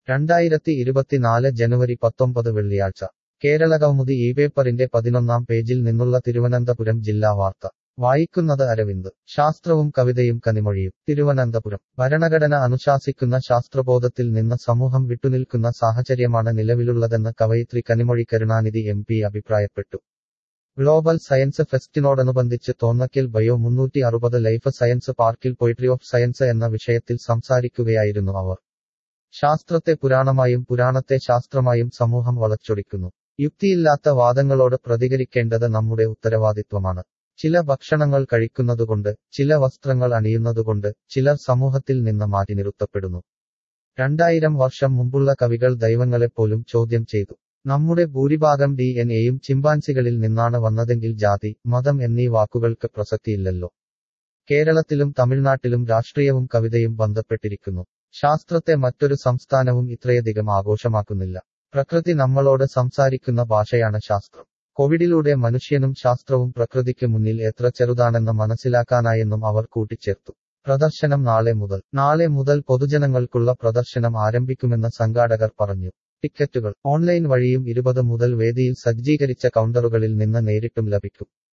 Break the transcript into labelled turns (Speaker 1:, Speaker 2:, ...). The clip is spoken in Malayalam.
Speaker 1: രണ്ടായിരത്തി ഇരുപത്തിനാല് ജനുവരി പത്തൊമ്പത് വെള്ളിയാഴ്ച കേരള കൗമുദി ഈ പേപ്പറിന്റെ പതിനൊന്നാം പേജിൽ നിന്നുള്ള തിരുവനന്തപുരം ജില്ലാ വാർത്ത വായിക്കുന്നത് അരവിന്ദ് ശാസ്ത്രവും കവിതയും കനിമൊഴിയും തിരുവനന്തപുരം ഭരണഘടന അനുശാസിക്കുന്ന ശാസ്ത്രബോധത്തിൽ നിന്ന് സമൂഹം വിട്ടുനിൽക്കുന്ന സാഹചര്യമാണ് നിലവിലുള്ളതെന്ന് കവയിത്രി കനിമൊഴി കരുണാനിധി എം പി അഭിപ്രായപ്പെട്ടു ഗ്ലോബൽ സയൻസ് ഫെസ്റ്റിനോടനുബന്ധിച്ച് തോന്നക്കൽ ബയോ മുന്നൂറ്റി അറുപത് ലൈഫ് സയൻസ് പാർക്കിൽ പോയിട്രി ഓഫ് സയൻസ് എന്ന വിഷയത്തിൽ സംസാരിക്കുകയായിരുന്നു അവർ ശാസ്ത്രത്തെ പുരാണമായും പുരാണത്തെ ശാസ്ത്രമായും സമൂഹം വളച്ചൊടിക്കുന്നു യുക്തിയില്ലാത്ത വാദങ്ങളോട് പ്രതികരിക്കേണ്ടത് നമ്മുടെ ഉത്തരവാദിത്വമാണ് ചില ഭക്ഷണങ്ങൾ കഴിക്കുന്നതുകൊണ്ട് ചില വസ്ത്രങ്ങൾ അണിയുന്നതുകൊണ്ട് ചിലർ സമൂഹത്തിൽ നിന്ന് മാറ്റി നിർത്തപ്പെടുന്നു രണ്ടായിരം വർഷം മുമ്പുള്ള കവികൾ ദൈവങ്ങളെപ്പോലും ചോദ്യം ചെയ്തു നമ്മുടെ ഭൂരിഭാഗം ഡി എൻ എയും ചിമ്പാൻസികളിൽ നിന്നാണ് വന്നതെങ്കിൽ ജാതി മതം എന്നീ വാക്കുകൾക്ക് പ്രസക്തിയില്ലല്ലോ കേരളത്തിലും തമിഴ്നാട്ടിലും രാഷ്ട്രീയവും കവിതയും ബന്ധപ്പെട്ടിരിക്കുന്നു ശാസ്ത്രത്തെ മറ്റൊരു സംസ്ഥാനവും ഇത്രയധികം ആഘോഷമാക്കുന്നില്ല പ്രകൃതി നമ്മളോട് സംസാരിക്കുന്ന ഭാഷയാണ് ശാസ്ത്രം കോവിഡിലൂടെ മനുഷ്യനും ശാസ്ത്രവും പ്രകൃതിക്ക് മുന്നിൽ എത്ര ചെറുതാണെന്ന് മനസ്സിലാക്കാനായെന്നും അവർ കൂട്ടിച്ചേർത്തു പ്രദർശനം നാളെ മുതൽ നാളെ മുതൽ പൊതുജനങ്ങൾക്കുള്ള പ്രദർശനം ആരംഭിക്കുമെന്ന് സംഘാടകർ പറഞ്ഞു ടിക്കറ്റുകൾ ഓൺലൈൻ വഴിയും ഇരുപത് മുതൽ വേദിയിൽ സജ്ജീകരിച്ച കൗണ്ടറുകളിൽ നിന്ന് നേരിട്ടും ലഭിക്കും